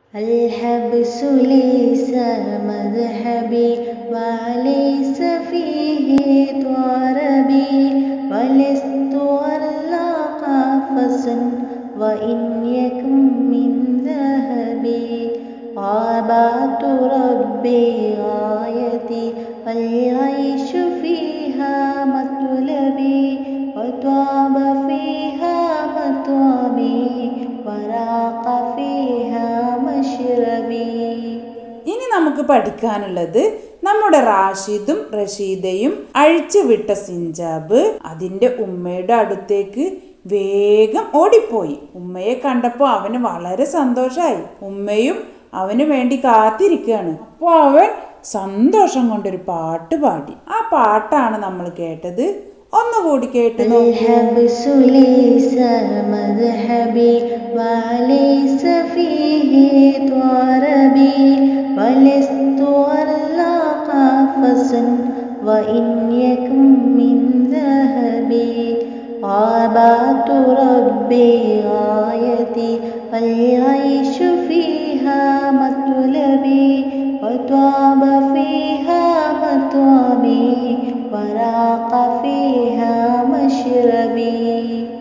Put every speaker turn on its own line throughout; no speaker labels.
الحبس ليس مذهبي وليس فيه طربي ولست أرى قفصا وإن يكن من ذهبي غابات ربي غايتي والعيش فيها مطلبي وطاب فيها مطعمي وراق فيها مشربي
ഇനി നമുക്ക് പഠിക്കാനുള്ളത് നമ്മുടെ റാഷിദും റഷീദയും അഴിച്ചുവിട്ട സിഞ്ചാബ് അതിന്റെ ഉമ്മയുടെ അടുത്തേക്ക് വേഗം ഓടിപ്പോയി ഉമ്മയെ കണ്ടപ്പോൾ അവന് വളരെ സന്തോഷമായി ഉമ്മയും അവന് വേണ്ടി കാത്തിരിക്കുകയാണ് അപ്പോൾ അവൻ സന്തോഷം കൊണ്ടൊരു പാട്ട് പാടി ആ പാട്ടാണ് നമ്മൾ കേട്ടത് ഒന്നുകൂടി കേട്ട് നോക്കൂ
الحبس ليس مذهبي وليس فيه طربي ولست أرى قفصا وإن يكن من ذهبي غابات ربي غايتي والعيش فيها مطلبي وطاب فيها مطعمي وراق فيها مشربي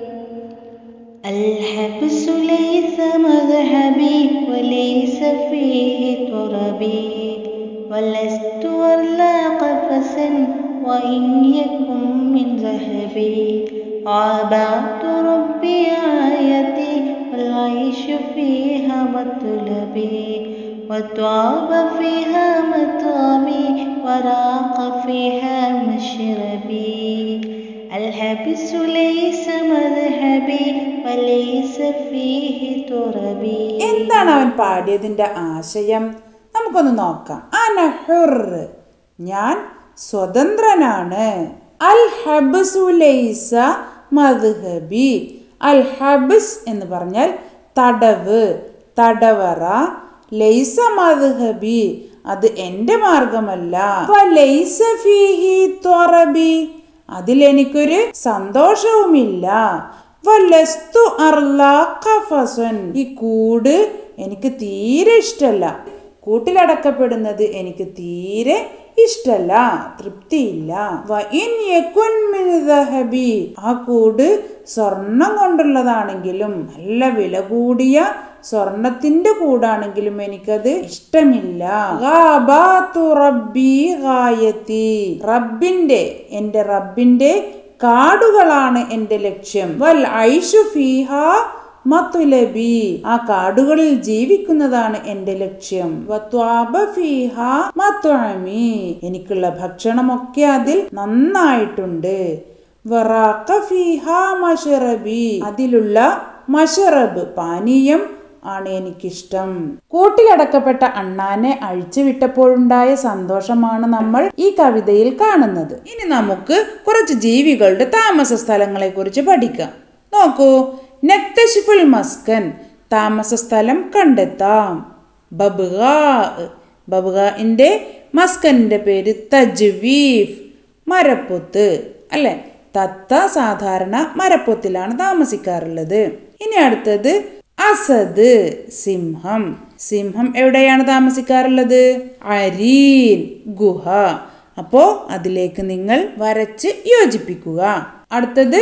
الحبس ليس مذهبي وليس فيه تربي ولست أرى قفصا وإن يكن من ذهبي عابات ربي آيتي والعيش فيها مطلبي وطاب فيها مطعمي وراق فيها مشربي الحبس ليس مذهبي وليس فيه تربي
എന്താണ് അവൻ പാടിയതിന്റെ ആശയം നമുക്കൊന്ന് നോക്കാം അനഹുർ ഞാൻ സ്വതന്ത്രനാണ് അൽ ഹബ്സു ലൈസ മദ്ഹബി അൽ ഹബ്സ് എന്ന് പറഞ്ഞാൽ തടവ് തടവറ ലൈസ മദ്ഹബി അത് എൻ്റെ മാർഗമല്ല ലൈസ ഫീഹി ത്വറബി അതിലെനിക്കൊരു സന്തോഷവുമില്ല വലസ്തു അർലാ ഖഫസൻ ഈ കൂട് എനിക്ക് തീരെ ഇഷ്ടല്ല കൂട്ടിലടക്കപ്പെടുന്നത് എനിക്ക് തീരെ ഇഷ്ടല്ല തൃപ്തിയില്ല വ ഇൻ യകുൻ മിൻ ദഹബി ആ കൂട് സ്വർണം കൊണ്ടുള്ളതാണെങ്കിലും നല്ല വില കൂടിയ സ്വർണത്തിന്റെ കൂടാണെങ്കിലും എനിക്കത് ഇഷ്ടമില്ല ഗാബാതു റബ്ബി ഗായത്തി റബ്ബിന്റെ എൻ്റെ റബ്ബിന്റെ കാടുകളാണ് എൻ്റെ ലക്ഷ്യം വൽ ഐഷു ഫീഹ മത്തുലബി ആ കാടുകളിൽ ജീവിക്കുന്നതാണ് എൻ്റെ ലക്ഷ്യം വത്വാബ ഫീഹ മത്തുഅമി എനിക്കുള്ള ഭക്ഷണമൊക്കെ അതിൽ നന്നായിട്ടുണ്ട് വറാഖ ഫീഹ മഷറബി അതിലുള്ള മഷറബ് പാനീയം ആണ് എനിക്കിഷ്ടം കൂട്ടിലടക്കപ്പെട്ട അണ്ണാനെ അഴിച്ചുവിട്ടപ്പോഴുണ്ടായ സന്തോഷമാണ് നമ്മൾ ഈ കവിതയിൽ കാണുന്നത് ഇനി നമുക്ക് കുറച്ച് ജീവികളുടെ താമസ സ്ഥലങ്ങളെ കുറിച്ച് പഠിക്കാം നോക്കൂ നക്തഷിഫുൽ മസ്കൻ താമസ സ്ഥലം കണ്ടെത്താം ബബ്ഗ ബബ്ഗിന്റെ മസ്കനിന്റെ പേര് തജ്വീഫ് മരപ്പൊത്ത് അല്ലെ തത്ത സാധാരണ മരപ്പൊത്തിലാണ് താമസിക്കാറുള്ളത് ഇനി അടുത്തത് അസദ് സിംഹം സിംഹം എവിടെയാണ് താമസിക്കാറുള്ളത് അരീൻ ഗുഹ അപ്പോ അതിലേക്ക് നിങ്ങൾ വരച്ച് യോജിപ്പിക്കുക അടുത്തത്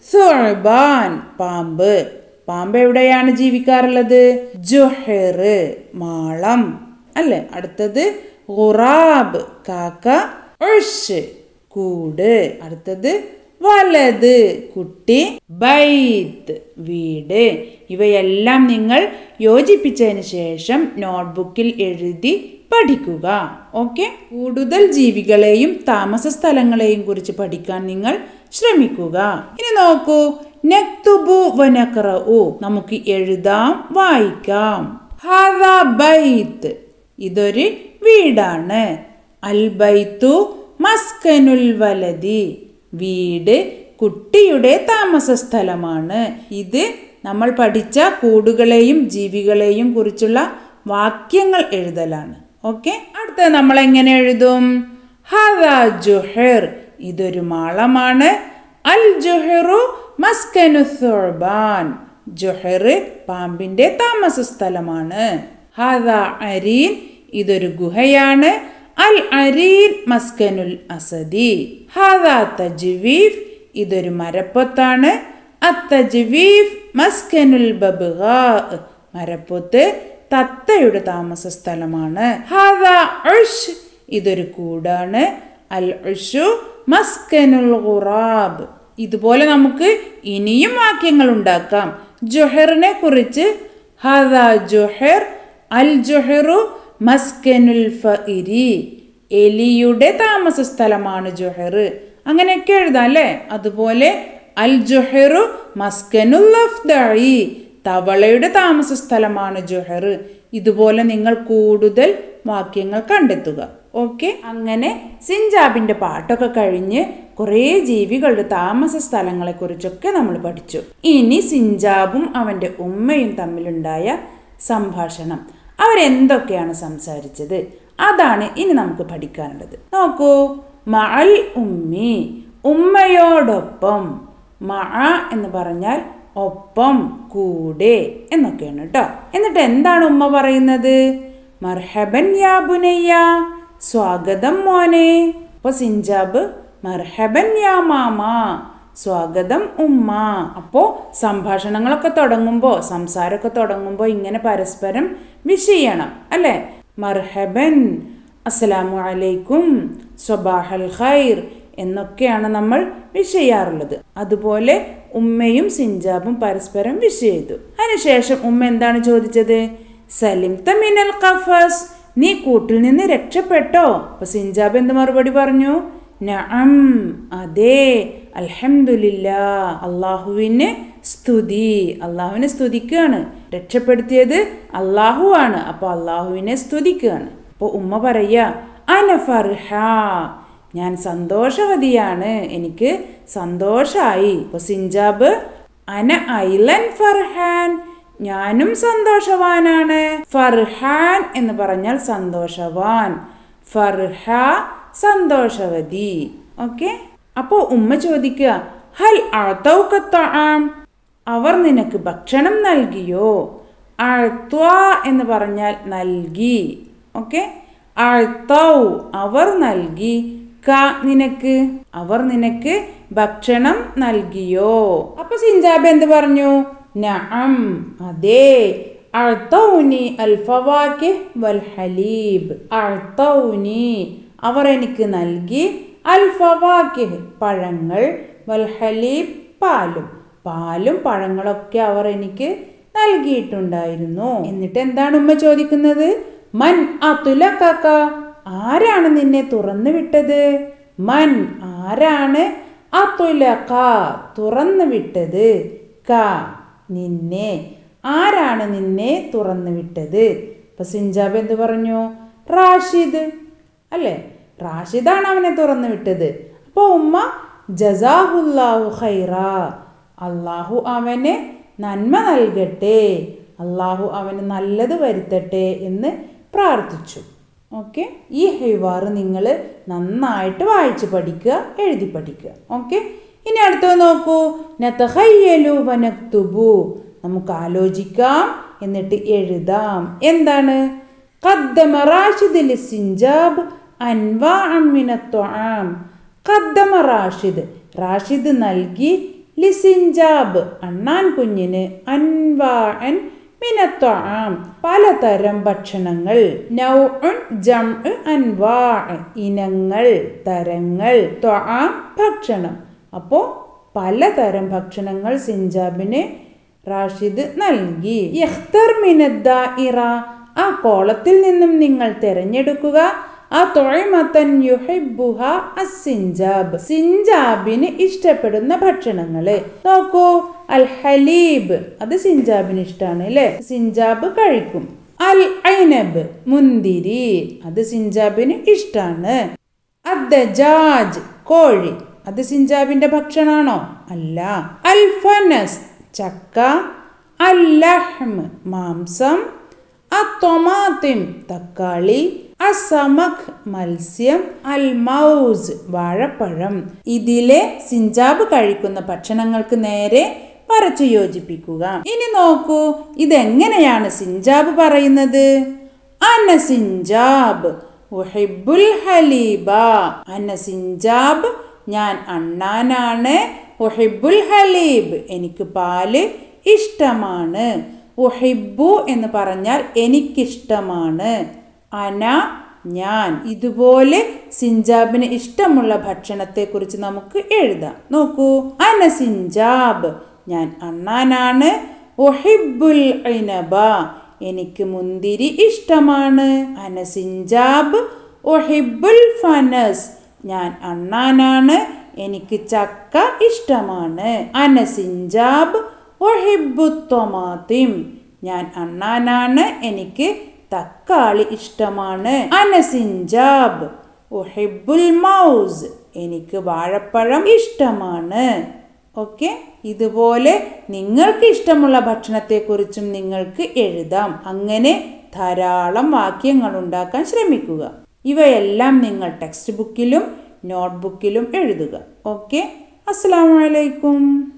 സുഅബാൻ പാമ്പ് പാമ്പ് എവിടെയാണ് ജീവിക്കാറുള്ളത് ജുഹർ മാളം അല്ലെ അടുത്തത് ഖുറാബ് കാക്ക ഉഷ് കൂട് അടുത്തത് വലത് കുട്ടി ബൈത്ത് വീട് ഇവയെല്ലാം നിങ്ങൾ യോജിപ്പിച്ചതിന് ശേഷം നോട്ട്ബുക്കിൽ എഴുതി പഠിക്കുക ഓക്കെ കൂടുതൽ ജീവികളെയും താമസ സ്ഥലങ്ങളെയും കുറിച്ച് പഠിക്കാൻ നിങ്ങൾ ശ്രമിക്കുക ഇനി നോക്കൂ നക്തുബു വനക്റഉ നമുക്ക് എഴുതാം വായിക്കാം ഹദ ബൈത്ത് ഇതൊരു വീടാണ് അൽ ബൈത്തു മസ്കനുൽ വലതി വീട് കുട്ടിയുടെ താമസ സ്ഥലമാണ് ഇത് നമ്മൾ പഠിച്ച കൂടുകളെയും ജീവികളെയും കുറിച്ചുള്ള വാക്യങ്ങൾ എഴുതലാണ് ഓക്കെ അടുത്ത നമ്മൾ എങ്ങനെ എഴുതും ഹദ ജുഹർ ഇതൊരു മാളമാണ് അൽ ജുഹറു മസ്കനു സുർബാൻ ജുഹർ പാമ്പിന്റെ താമസ സ്ഥലമാണ് ഹാദ അരീൻ ഇതൊരു ഗുഹയാണ് അൽ അരീൻ മസ്കനുൽ അസദി ഹാദ തജ്വീഫ് ഇതൊരു മരപ്പൊത്താണ് അത്തജ്വീഫ് മസ്കനുൽ ബബ്ഗാ മരപ്പൊത്ത് തത്തയുടെ താമസ സ്ഥലമാണ് ഹാദ ഉഷ് ഇതൊരു കൂടാണ് അൽ ഉഷു മസ്കനുൽ ഖുറാബ് ഇതുപോലെ നമുക്ക് ഇനിയും വാക്യങ്ങൾ ഉണ്ടാക്കാം ജുഹറിനെ കുറിച്ച് ഹദ ജുഹർ അൽ ജുഹറു മസ്കനുൽ ഫഇരി എലിയുടെ താമസ സ്ഥലമാണ് ജുഹർ അങ്ങനെയൊക്കെ എഴുതാം അല്ലേ അതുപോലെ അൽ ജുഹറു മസ്കനുൽ അഫ്ദഇ തവളയുടെ താമസ സ്ഥലമാണ് ജുഹർ ഇതുപോലെ നിങ്ങൾ കൂടുതൽ വാക്യങ്ങൾ കണ്ടെത്തുക ഓക്കെ അങ്ങനെ സിഞ്ചാബിന്റെ പാട്ടൊക്കെ കഴിഞ്ഞ് കുറേ ജീവികളുടെ താമസ സ്ഥലങ്ങളെ കുറിച്ചൊക്കെ നമ്മൾ പഠിച്ചു ഇനി സിഞ്ചാബും അവന്റെ ഉമ്മയും തമ്മിലുണ്ടായ സംഭാഷണം അവരെന്തൊക്കെയാണ് സംസാരിച്ചത് അതാണ് ഇനി നമുക്ക് പഠിക്കാനുള്ളത് നോക്കൂ മഅൽ ഉമ്മി ഉമ്മയോടൊപ്പം മഅ എന്ന് പറഞ്ഞാൽ ഒപ്പം കൂടെ എന്നൊക്കെയാണ് കേട്ടോ എന്നിട്ട് എന്താണ് ഉമ്മ പറയുന്നത് മർഹബൻ യാ ബുനയ്യ സ്വാഗതം മോനെ അപ്പൊ സിഞ്ചാബ് മർഹബൻ യാ മാമ സ്വാഗതം ഉമ്മ അപ്പോ സംഭാഷണങ്ങളൊക്കെ തുടങ്ങുമ്പോൾ സംസാരമൊക്കെ തുടങ്ങുമ്പോൾ ഇങ്ങനെ പരസ്പരം വിഷ് ചെയ്യണം അല്ലേ മർഹബൻ അസ്സലാമു അലൈക്കും സ്വബാഹൽ ഖൈർ എന്നൊക്കെയാണ് നമ്മൾ വിഷ് ചെയ്യാറുള്ളത് അതുപോലെ ഉമ്മയും സിഞ്ചാബും പരസ്പരം വിഷ് ചെയ്തു അതിനുശേഷം ഉമ്മ എന്താണ് ചോദിച്ചത് സലിം തമിനൽ ഖഫസ് നീ കൂട്ടിൽ നിന്ന് രക്ഷപ്പെട്ടോ അപ്പൊ സിഞ്ചാബ് എന്ത് മറുപടി പറഞ്ഞു നഅം അതെ അൽഹംദുലില്ലാ അള്ളാഹുവിന് സ്തുതി അള്ളാഹുവിനെ സ്തുതിക്കുകയാണ് രക്ഷപ്പെടുത്തിയത് അള്ളാഹു ആണ് അപ്പോൾ അള്ളാഹുവിനെ സ്തുതിക്കുകയാണ് അപ്പോൾ ഉമ്മ പറയുക അന ഫർഹ ഞാൻ സന്തോഷവതിയാണ് എനിക്ക് സന്തോഷായി ഇപ്പോൾ സിഞ്ചാബ് അന ഐലൻ ഫർഹാൻ ഞാനും സന്തോഷവാനാണ് ഫർഹാൻ എന്ന് പറഞ്ഞാൽ സന്തോഷവാൻ ഫർഹ സന്തോഷവതി ഓക്കെ അപ്പോൾ ഉമ്മ ചോദിക്കുക ഹൽ അഴത്തൗക്കത്താം അവർ നിനക്ക് ഭക്ഷണം നൽകിയോ അഴ്ത്വ എന്ന് പറഞ്ഞാൽ നൽകി ഓക്കെ അഴ്ത്തൗ അവർ നൽകി ക നിനക്ക് അവർ നിനക്ക് ഭക്ഷണം നൽകിയോ അപ്പൊ സിഞ്ചാബ് എന്ത് പറഞ്ഞു നഅം അതെ അഴ്ത്തൗനി അൽഫവാക്ക് വൽ ഹലീബ് അഴ്ത്തൗനി അവർ എനിക്ക് നൽകി അൽഫവാക്ക് പഴങ്ങൾ വൽ ഹലീബ് പാലും പാലും പഴങ്ങളൊക്കെ അവർ എനിക്ക് നൽകിയിട്ടുണ്ടായിരുന്നു എന്നിട്ട് എന്താണ് ഉമ്മ ചോദിക്കുന്നത് മൻ അതുലക്ക ആരാണ് നിന്നെ തുറന്നു വിട്ടത് മൻ ആരാണ് അതുലക തുറന്നു വിട്ടത് ക നിന്നെ ആരാണ് നിന്നെ തുറന്നു വിട്ടത് ഇപ്പൊ സിഞ്ചാബ് എന്ത് പറഞ്ഞു റാഷിദ് അല്ലേ റാഷിദാണ് അവനെ തുറന്നു വിട്ടത് അപ്പോൾ ഉമ്മ ജസാഹുല്ലാഹു ഖൈറ അള്ളാഹു അവന് നന്മ നൽകട്ടെ അള്ളാഹു അവന് നല്ലത് വരുത്തട്ടെ എന്ന് പ്രാർത്ഥിച്ചു ഓക്കെ ഈ ഹൈവാറ് നിങ്ങൾ നന്നായിട്ട് വായിച്ച് പഠിക്കുക എഴുതി പഠിക്കുക ഓക്കെ ഇനി അടുത്തത് നോക്കൂ നതഹയ്യലു വനക്തുബു നമുക്ക് ആലോചിക്കാം എന്നിട്ട് എഴുതാം എന്താണ് قدم راشد للسنجاب أنواعا من الطعام قدم റാഷിദ് റാഷിദ് നൽകി ലിസിൻജാബ് അണ്ണാൻ കുഞ്ഞിന് അൻവാൻ മിനത്വാം പലതരം ഭക്ഷണങ്ങൾ നൗഉൻ ജം അൻവാ ഇനങ്ങൾ തരങ്ങൾ ത്വാം ഭക്ഷണം അപ്പോൾ പലതരം ഭക്ഷണങ്ങൾ സിഞ്ചാബിന് റാഷിദ് നൽകി യഖ്തർ മിനദ്ദാഇറ ആ കോളത്തിൽ നിന്നും നിങ്ങൾ തിരഞ്ഞെടുക്കുക ആ തൊഴിമത്തൻ യുഹിബുഹ അസിഞ്ചാബ് സിഞ്ചാബിന് ഇഷ്ടപ്പെടുന്ന ഭക്ഷണങ്ങള് നോക്കൂ അൽ ഹലീബ് അത് സിഞ്ചാബിന് ഇഷ്ടമാണ് അല്ലേ സിഞ്ചാബ് കഴിക്കും അൽ ഐനബ് മുന്തിരി അത് സിഞ്ചാബിന് ഇഷ്ടാണ് അദ്ദജാജ് കോഴി അത് സിഞ്ചാബിന്റെ ഭക്ഷണാണോ അല്ല അൽ ഫനസ് ചക്ക അൽ ലഹ്ം മാംസം അത്തൊമാത്തിം തക്കാളി അസമഖ് മത്സ്യം അൽ മൗസ് വാഴപ്പഴം ഇതിലെ സിഞ്ചാബ് കഴിക്കുന്ന ഭക്ഷണങ്ങൾക്ക് നേരെ വരച്ചു യോജിപ്പിക്കുക ഇനി നോക്കൂ ഇതെങ്ങനെയാണ് സിഞ്ചാബ് പറയുന്നത് അന സിഞ്ചാബ് ഉഹിബുൽ ഹലീബ അന സിഞ്ചാബ് ഞാൻ അണ്ണാനാണ് ഉഹിബുൽ ഹലീബ് എനിക്ക് പാല് ഇഷ്ടമാണ് ഉഹിബു എന്ന് പറഞ്ഞാൽ എനിക്കിഷ്ടമാണ് അന ഞാൻ ഇതുപോലെ സിഞ്ചാബിന് ഇഷ്ടമുള്ള ഭക്ഷണത്തെക്കുറിച്ച് നമുക്ക് എഴുതാം നോക്കൂ അന സിഞ്ചാബ് ഞാൻ അണ്ണാനാണ് ഒഹിബുൽ ഇനബ എനിക്ക് മുന്തിരി ഇഷ്ടമാണ് അന സിഞ്ചാബ് ഒഹിബുൽ ഫനസ് ഞാൻ അണ്ണാനാണ് എനിക്ക് ചക്ക ഇഷ്ടമാണ് അന സിഞ്ചാബ് ഒഹിബു തൊമാത്തിം ഞാൻ അണ്ണാനാണ് എനിക്ക് തക്കാളി ഇഷ്ടമാണ് അനസിഞ്ചാബ് ഉഹിബുൽ മൗസ് എനിക്ക് വാഴപ്പഴം ഇഷ്ടമാണ് ഓക്കെ ഇതുപോലെ നിങ്ങൾക്ക് ഇഷ്ടമുള്ള ഭക്ഷണത്തെക്കുറിച്ചും നിങ്ങൾക്ക് എഴുതാം അങ്ങനെ ധാരാളം വാക്യങ്ങൾ ഉണ്ടാക്കാൻ ശ്രമിക്കുക ഇവയെല്ലാം നിങ്ങൾ ടെക്സ്റ്റ് ബുക്കിലും നോട്ട്ബുക്കിലും എഴുതുക ഓക്കെ അസ്സാം വലൈക്കും